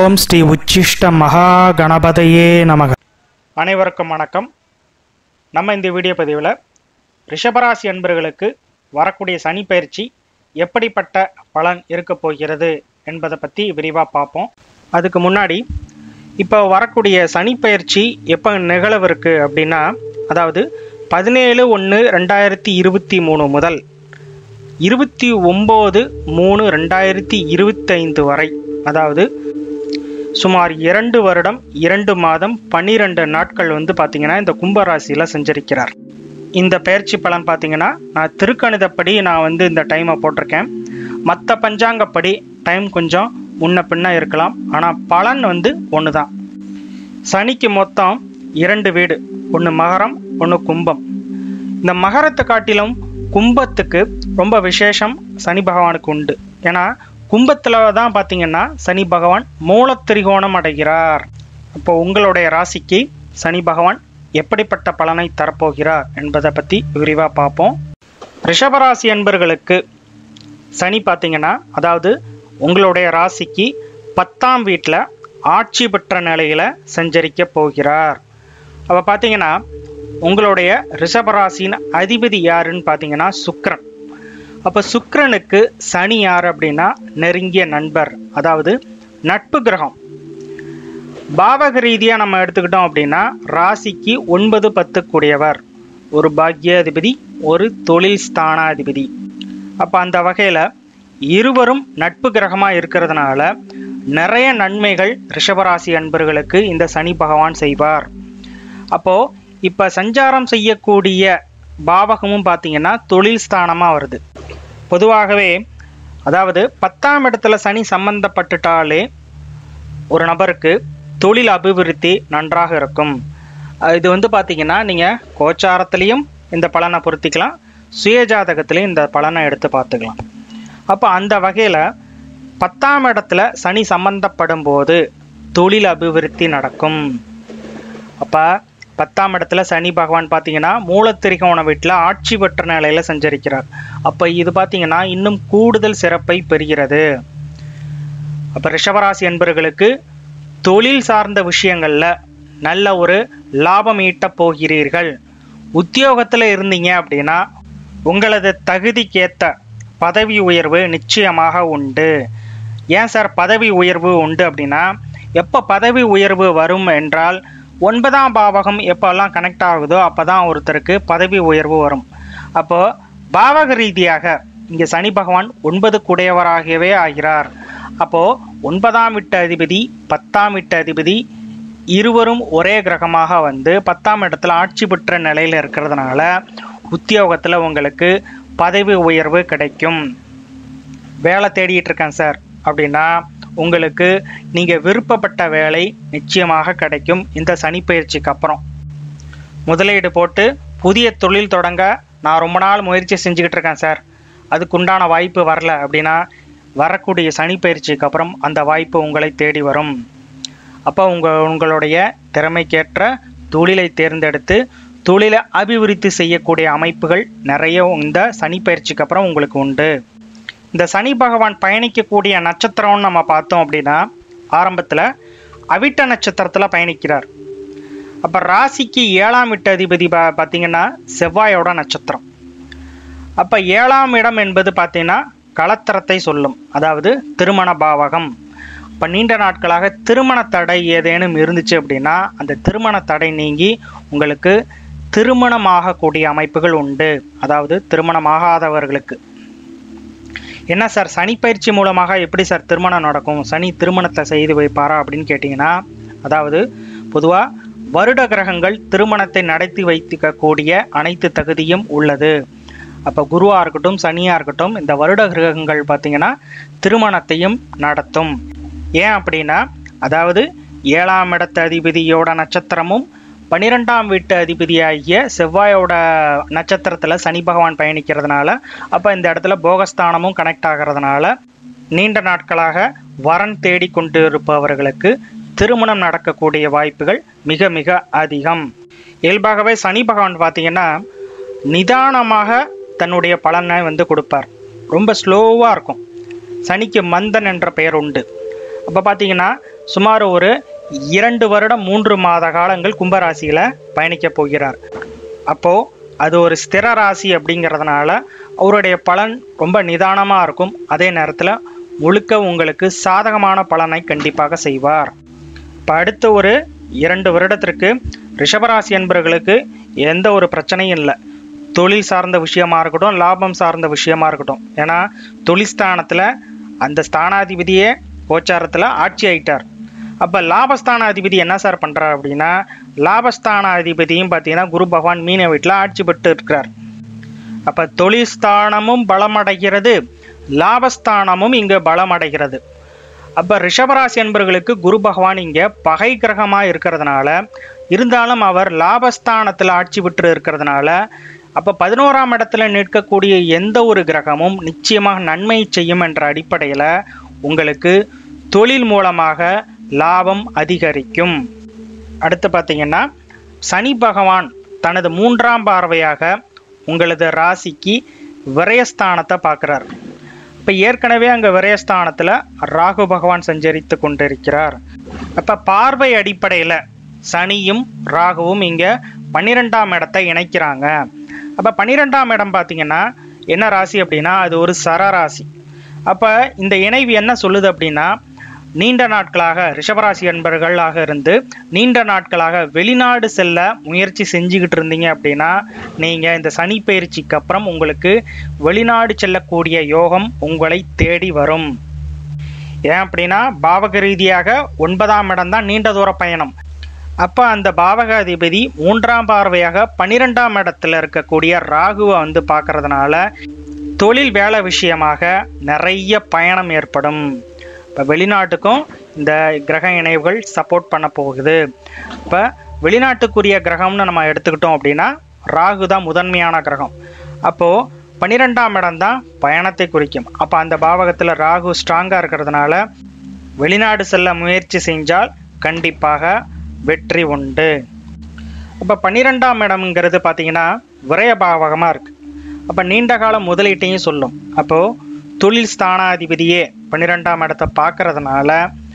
ஓம் ஸ்ரீ உச்சிஷ்ட மகா கணபதையே நமக அனைவருக்கும் வணக்கம் நம்ம இந்த வீடியோ பதிவில் ரிஷபராசி அன்பர்களுக்கு வரக்கூடிய சனி பயிற்சி எப்படிப்பட்ட பலன் இருக்க போகிறது என்பதை பற்றி விரிவாக பார்ப்போம் அதுக்கு முன்னாடி இப்போ வரக்கூடிய சனி பயிற்சி எப்போ நிகழவிருக்கு அப்படின்னா அதாவது பதினேழு ஒன்று ரெண்டாயிரத்தி இருபத்தி மூணு முதல் இருபத்தி ஒம்பது மூணு ரெண்டாயிரத்தி இருபத்தைந்து வரை அதாவது சுமார் இரண்டு வருடம் இரண்டு மாதம் பன்னிரெண்டு நாட்கள் வந்து பார்த்தீங்கன்னா இந்த கும்பராசியில் செஞ்சிருக்கிறார் இந்த பயிற்சி பலன் பார்த்தீங்கன்னா நான் திருக்கணிதப்படி நான் வந்து இந்த டைமை போட்டிருக்கேன் மற்ற பஞ்சாங்கப்படி டைம் கொஞ்சம் முன்ன பின்ன இருக்கலாம் ஆனால் பலன் வந்து ஒன்று தான் சனிக்கு மொத்தம் இரண்டு வீடு ஒன்று மகரம் ஒன்று கும்பம் இந்த மகரத்தை காட்டிலும் கும்பத்துக்கு ரொம்ப விசேஷம் சனி பகவானுக்கு உண்டு ஏன்னா கும்பத்தில் தான் பார்த்தீங்கன்னா சனி பகவான் மூலத்திரிகோணம் அடைகிறார் அப்போ உங்களுடைய ராசிக்கு சனி பகவான் எப்படிப்பட்ட பலனை தரப்போகிறார் என்பதை பற்றி விரிவாக பார்ப்போம் ரிஷபராசி என்பர்களுக்கு சனி பார்த்தீங்கன்னா அதாவது உங்களுடைய ராசிக்கு பத்தாம் வீட்டில் ஆட்சி பெற்ற நிலையில் சஞ்சரிக்க போகிறார் அப்போ பார்த்தீங்கன்னா உங்களுடைய ரிஷபராசியின் அதிபதி யாருன்னு பார்த்தீங்கன்னா சுக்கிரன் அப்போ சுக்கிரனுக்கு சனி யார் அப்படின்னா நெருங்கிய நண்பர் அதாவது நட்பு கிரகம் பாவக ரீதியாக நம்ம எடுத்துக்கிட்டோம் அப்படின்னா ராசிக்கு ஒன்பது பத்து கூடியவர் ஒரு பாக்யாதிபதி ஒரு தொழில் ஸ்தானாதிபதி அப்போ அந்த வகையில் இருவரும் நட்பு கிரகமாக இருக்கிறதுனால நிறைய நன்மைகள் ரிஷபராசி அன்பர்களுக்கு இந்த சனி பகவான் செய்வார் அப்போது இப்போ சஞ்சாரம் செய்யக்கூடிய பாவகமும் பார்த்தீங்கன்னா தொழில் ஸ்தானமாக வருது பொதுவாகவே அதாவது பத்தாம் இடத்துல சனி சம்பந்தப்பட்டுட்டாலே ஒரு நபருக்கு தொழில் அபிவிருத்தி நன்றாக இருக்கும் அஹ் இது வந்து பார்த்தீங்கன்னா நீங்கள் கோச்சாரத்துலேயும் இந்த பலனை பொருத்திக்கலாம் சுயஜாதகத்திலையும் இந்த பலனை எடுத்து பார்த்துக்கலாம் அப்போ அந்த வகையில் பத்தாம் இடத்துல சனி சம்பந்தப்படும் போது தொழில் அபிவிருத்தி நடக்கும் அப்போ பத்தாம் இடத்துல சனி பகவான் பார்த்தீங்கன்னா மூலத்திரிகோண வீட்டில் ஆட்சி பெற்ற நிலையில் சஞ்சரிக்கிறார் அப்போ இது பார்த்தீங்கன்னா இன்னும் கூடுதல் சிறப்பை பெறுகிறது அப்போ ரிஷபராசி என்பவர்களுக்கு தொழில் சார்ந்த விஷயங்களில் நல்ல ஒரு லாபம் ஈட்டப் போகிறீர்கள் உத்தியோகத்தில் இருந்தீங்க அப்படின்னா உங்களது தகுதிக்கேற்ற பதவி உயர்வு நிச்சயமாக உண்டு ஏன் சார் பதவி உயர்வு உண்டு அப்படின்னா எப்போ பதவி உயர்வு வரும் என்றால் ஒன்பதாம் பாவகம் எப்போல்லாம் கனெக்ட் ஆகுதோ அப்போ தான் ஒருத்தருக்கு பதவி உயர்வு வரும் அப்போது பாவக ரீதியாக இங்கே சனி பகவான் ஒன்பது குடையவராகவே ஆகிறார் அப்போது ஒன்பதாம் வீட்டு அதிபதி பத்தாம் வீட்டு அதிபதி இருவரும் ஒரே கிரகமாக வந்து பத்தாம் இடத்துல ஆட்சி பெற்ற நிலையில் இருக்கிறதுனால உத்தியோகத்தில் உங்களுக்கு பதவி உயர்வு கிடைக்கும் வேலை தேடிட்டு இருக்கேன் சார் அப்படின்னா உங்களுக்கு நீங்கள் விருப்பப்பட்ட வேலை நிச்சயமாக கிடைக்கும் இந்த சனி பயிற்சிக்கு அப்புறம் முதலீடு போட்டு புதிய தொழில் தொடங்க நான் ரொம்ப நாள் முயற்சி செஞ்சுக்கிட்டு இருக்கேன் சார் அதுக்குண்டான வாய்ப்பு வரல அப்படின்னா வரக்கூடிய சனி பயிற்சிக்கு அப்புறம் அந்த வாய்ப்பு உங்களை தேடி வரும் அப்போ உங்கள் உங்களுடைய திறமைக்கேற்ற தொழிலை தேர்ந்தெடுத்து தொழிலை அபிவிருத்தி செய்யக்கூடிய அமைப்புகள் நிறைய இந்த சனி பயிற்சிக்கு அப்புறம் உங்களுக்கு உண்டு இந்த சனி பகவான் பயணிக்கக்கூடிய நட்சத்திரம்னு நம்ம பார்த்தோம் அப்படின்னா ஆரம்பத்தில் அவிட்ட நட்சத்திரத்தில் பயணிக்கிறார் அப்போ ராசிக்கு ஏழாம் வீட்டு அதிபதி பா பார்த்தீங்கன்னா செவ்வாயோட நட்சத்திரம் அப்போ ஏழாம் இடம் என்பது பார்த்தீங்கன்னா களத்திரத்தை சொல்லும் அதாவது திருமண பாவகம் இப்போ நீண்ட நாட்களாக திருமண தடை ஏதேனும் இருந்துச்சு அப்படின்னா அந்த திருமண தடை நீங்கி உங்களுக்கு திருமணமாகக்கூடிய அமைப்புகள் உண்டு அதாவது திருமணமாகாதவர்களுக்கு என்ன சார் சனி பயிற்சி மூலமாக எப்படி சார் திருமணம் நடக்கும் சனி திருமணத்தை செய்து வைப்பாரா அப்படின்னு கேட்டிங்கன்னா அதாவது பொதுவாக வருட கிரகங்கள் திருமணத்தை நடத்தி வைத்துக்கக்கூடிய அனைத்து தகுதியும் உள்ளது அப்போ குருவாக இருக்கட்டும் சனியாக இருக்கட்டும் இந்த வருட கிரகங்கள் பார்த்திங்கன்னா திருமணத்தையும் நடத்தும் ஏன் அப்படின்னா அதாவது ஏழாம் இடத்து அதிபதியோட நட்சத்திரமும் பன்னிரெண்டாம் வீட்டு அதிபதியாகிய செவ்வாயோட நட்சத்திரத்தில் சனி பகவான் பயணிக்கிறதுனால அப்போ இந்த இடத்துல போகஸ்தானமும் கனெக்ட் ஆகிறதுனால நீண்ட நாட்களாக வரன் தேடி கொண்டு இருப்பவர்களுக்கு திருமணம் நடக்கக்கூடிய வாய்ப்புகள் மிக மிக அதிகம் இயல்பாகவே சனி பகவான் பார்த்தீங்கன்னா நிதானமாக தன்னுடைய பலனை வந்து கொடுப்பார் ரொம்ப ஸ்லோவாக இருக்கும் சனிக்கு மந்தன் என்ற பெயர் உண்டு அப்போ பார்த்தீங்கன்னா சுமார் ஒரு இரண்டு வருடம் மூன்று மாத காலங்கள் கும்பராசியில் பயணிக்க போகிறார் அப்போது அது ஒரு ஸ்திர ராசி அப்படிங்கிறதுனால அவருடைய பலன் ரொம்ப நிதானமாக இருக்கும் அதே நேரத்தில் முழுக்க உங்களுக்கு சாதகமான பலனை கண்டிப்பாக செய்வார் இப்போ அடுத்த ஒரு இரண்டு வருடத்திற்கு ரிஷபராசி என்பவர்களுக்கு எந்த ஒரு பிரச்சனையும் இல்லை தொழில் சார்ந்த விஷயமா இருக்கட்டும் லாபம் சார்ந்த விஷயமா இருக்கட்டும் ஏன்னா தொழில் ஸ்தானத்தில் அந்த ஸ்தானாதிபதியே கோச்சாரத்தில் ஆட்சி ஆயிட்டார் அப்போ லாபஸ்தானாதிபதி என்ன சார் பண்ணுறார் அப்படின்னா லாபஸ்தானாதிபதியும் பார்த்தீங்கன்னா குரு பகவான் மீன வீட்டில் ஆட்சி பெற்று இருக்கிறார் அப்போ தொழில் ஸ்தானமும் பலமடைகிறது லாபஸ்தானமும் இங்கே பலமடைகிறது அப்போ ரிஷபராசி என்பவர்களுக்கு குரு பகவான் இங்கே பகை கிரகமாக இருக்கிறதுனால இருந்தாலும் அவர் லாபஸ்தானத்தில் ஆட்சி பெற்று இருக்கிறதுனால அப்போ பதினோராம் இடத்துல நிற்கக்கூடிய எந்த ஒரு கிரகமும் நிச்சயமாக நன்மை செய்யும் என்ற அடிப்படையில் உங்களுக்கு தொழில் மூலமாக லாபம் அதிகரிக்கும் அடுத்து பார்த்தீங்கன்னா சனி பகவான் தனது மூன்றாம் பார்வையாக உங்களது ராசிக்கு விரயஸ்தானத்தை பார்க்குறார் இப்போ ஏற்கனவே அங்கே விரயஸ்தானத்தில் ராகு பகவான் சஞ்சரித்து கொண்டிருக்கிறார் அப்போ பார்வை அடிப்படையில் சனியும் ராகுவும் இங்கே பன்னிரெண்டாம் இடத்தை இணைக்கிறாங்க அப்போ பன்னிரெண்டாம் இடம் பார்த்தீங்கன்னா என்ன ராசி அப்படின்னா அது ஒரு சரராசி அப்போ இந்த இணைவு என்ன சொல்லுது அப்படின்னா நீண்ட நாட்களாக ரிஷபராசி என்பர்களாக இருந்து நீண்ட நாட்களாக வெளிநாடு செல்ல முயற்சி செஞ்சுக்கிட்டு இருந்தீங்க அப்படின்னா நீங்கள் இந்த சனி பயிற்சிக்கு அப்புறம் உங்களுக்கு வெளிநாடு செல்லக்கூடிய யோகம் உங்களை தேடி வரும் ஏன் அப்படின்னா பாவக ரீதியாக ஒன்பதாம் இடம் தான் நீண்ட தூர பயணம் அப்போ அந்த பாவக அதிபதி மூன்றாம் பார்வையாக பன்னிரெண்டாம் இடத்துல இருக்கக்கூடிய ராகுவை வந்து பார்க்கறதுனால தொழில் வேலை விஷயமாக நிறைய பயணம் ஏற்படும் இப்போ வெளிநாட்டுக்கும் இந்த கிரக இணைவுகள் சப்போர்ட் பண்ண போகுது இப்போ வெளிநாட்டுக்குரிய கிரகம்னு நம்ம எடுத்துக்கிட்டோம் அப்படின்னா ராகு தான் முதன்மையான கிரகம் அப்போது பன்னிரெண்டாம் இடம் தான் பயணத்தை குறிக்கும் அப்போ அந்த பாவகத்தில் ராகு ஸ்ட்ராங்காக இருக்கிறதுனால வெளிநாடு செல்ல முயற்சி செஞ்சால் கண்டிப்பாக வெற்றி உண்டு அப்போ பன்னிரெண்டாம் இடம்ங்கிறது பார்த்தீங்கன்னா விரய பாவகமாக இருக்குது அப்போ நீண்ட கால முதலீட்டையும் சொல்லும் அப்போது தொழில் ஸ்தானாதிபதியே பன்னிரெண்டாம் இடத்தை பார்க்கறதுனால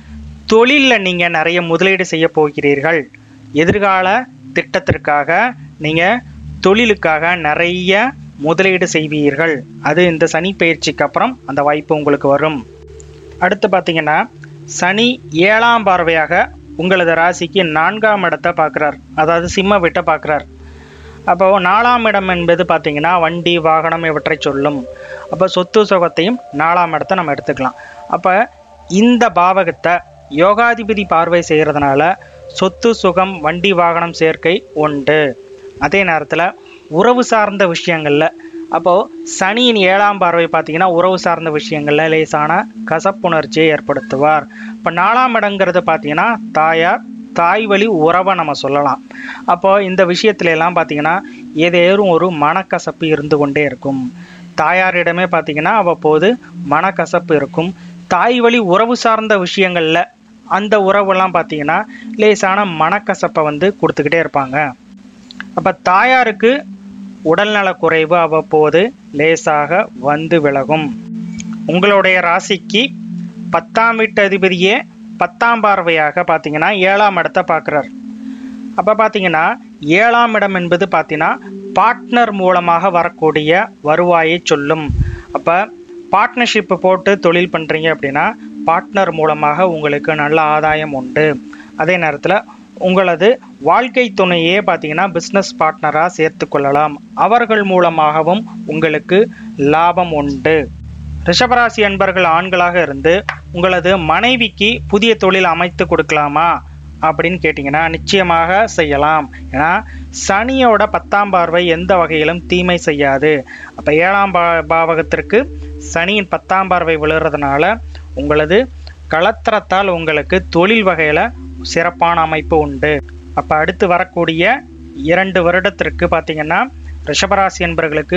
தொழிலில் நீங்கள் நிறைய முதலீடு செய்ய போகிறீர்கள் எதிர்கால திட்டத்திற்காக நீங்கள் தொழிலுக்காக நிறைய முதலீடு செய்வீர்கள் அது இந்த சனி பயிற்சிக்கு அப்புறம் அந்த வாய்ப்பு உங்களுக்கு வரும் அடுத்து பார்த்தீங்கன்னா சனி ஏழாம் பார்வையாக உங்களது ராசிக்கு நான்காம் இடத்தை பார்க்குறார் அதாவது சிம்ம வீட்டை பார்க்குறார் அப்போ நாலாம் இடம் என்பது பார்த்தீங்கன்னா வண்டி வாகனம் இவற்றை சொல்லும் அப்போ சொத்து சுகத்தையும் நாலாம் இடத்தை நம்ம எடுத்துக்கலாம் அப்போ இந்த பாவகத்தை யோகாதிபதி பார்வை செய்கிறதுனால சொத்து சுகம் வண்டி வாகனம் சேர்க்கை உண்டு அதே நேரத்தில் உறவு சார்ந்த விஷயங்களில் அப்போது சனியின் ஏழாம் பார்வை பார்த்தீங்கன்னா உறவு சார்ந்த விஷயங்களில் லேசான கசப்புணர்ச்சியை ஏற்படுத்துவார் இப்போ நாலாம் இடங்கிறது பார்த்தீங்கன்னா தாயார் தாய் வழி உறவை நம்ம சொல்லலாம் அப்போ இந்த விஷயத்துல எல்லாம் பார்த்தீங்கன்னா ஏதேனும் ஒரு மனக்கசப்பு இருந்து கொண்டே இருக்கும் தாயாரிடமே பார்த்தீங்கன்னா அவ்வப்போது மனக்கசப்பு இருக்கும் தாய் வழி உறவு சார்ந்த விஷயங்களில் அந்த உறவெல்லாம் பார்த்தீங்கன்னா லேசான மனக்கசப்பை வந்து கொடுத்துக்கிட்டே இருப்பாங்க அப்போ தாயாருக்கு உடல்நல குறைவு அவ்வப்போது லேசாக வந்து விலகும் உங்களுடைய ராசிக்கு பத்தாம் வீட்டு அதிபதியே பத்தாம் பார்வையாக பார்த்தீங்கன்னா ஏழாம் இடத்தை பார்க்குறார் அப்போ பார்த்தீங்கன்னா ஏழாம் இடம் என்பது பார்த்தீங்கன்னா பார்ட்னர் மூலமாக வரக்கூடிய வருவாயை சொல்லும் அப்போ பார்ட்னர்ஷிப் போட்டு தொழில் பண்ணுறீங்க அப்படின்னா பார்ட்னர் மூலமாக உங்களுக்கு நல்ல ஆதாயம் உண்டு அதே நேரத்தில் உங்களது வாழ்க்கை துணையே பார்த்தீங்கன்னா பிஸ்னஸ் பார்ட்னராக சேர்த்து கொள்ளலாம் அவர்கள் மூலமாகவும் உங்களுக்கு லாபம் உண்டு ரிஷபராசி அன்பர்கள் ஆண்களாக இருந்து உங்களது மனைவிக்கு புதிய தொழில் அமைத்து கொடுக்கலாமா அப்படின்னு கேட்டிங்கன்னா நிச்சயமாக செய்யலாம் ஏன்னா சனியோட பத்தாம் பார்வை எந்த வகையிலும் தீமை செய்யாது அப்போ ஏழாம் பா பாவகத்திற்கு சனியின் பத்தாம் பார்வை விழுறதுனால உங்களது களத்திரத்தால் உங்களுக்கு தொழில் வகையில் சிறப்பான அமைப்பு உண்டு அப்போ அடுத்து வரக்கூடிய இரண்டு வருடத்திற்கு பார்த்தீங்கன்னா ரிஷபராசி என்பவர்களுக்கு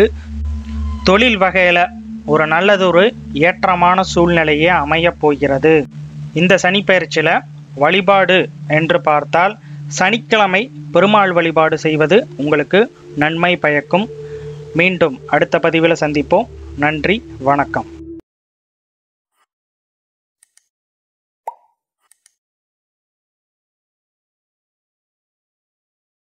தொழில் வகையில் ஒரு நல்லதொரு ஏற்றமான சூழ்நிலையே அமையப் போகிறது இந்த சனி பயிற்சியில் வழிபாடு என்று பார்த்தால் சனிக்கிழமை பெருமாள் வழிபாடு செய்வது உங்களுக்கு நன்மை பயக்கும் மீண்டும் அடுத்த பதிவில் சந்திப்போம் நன்றி வணக்கம்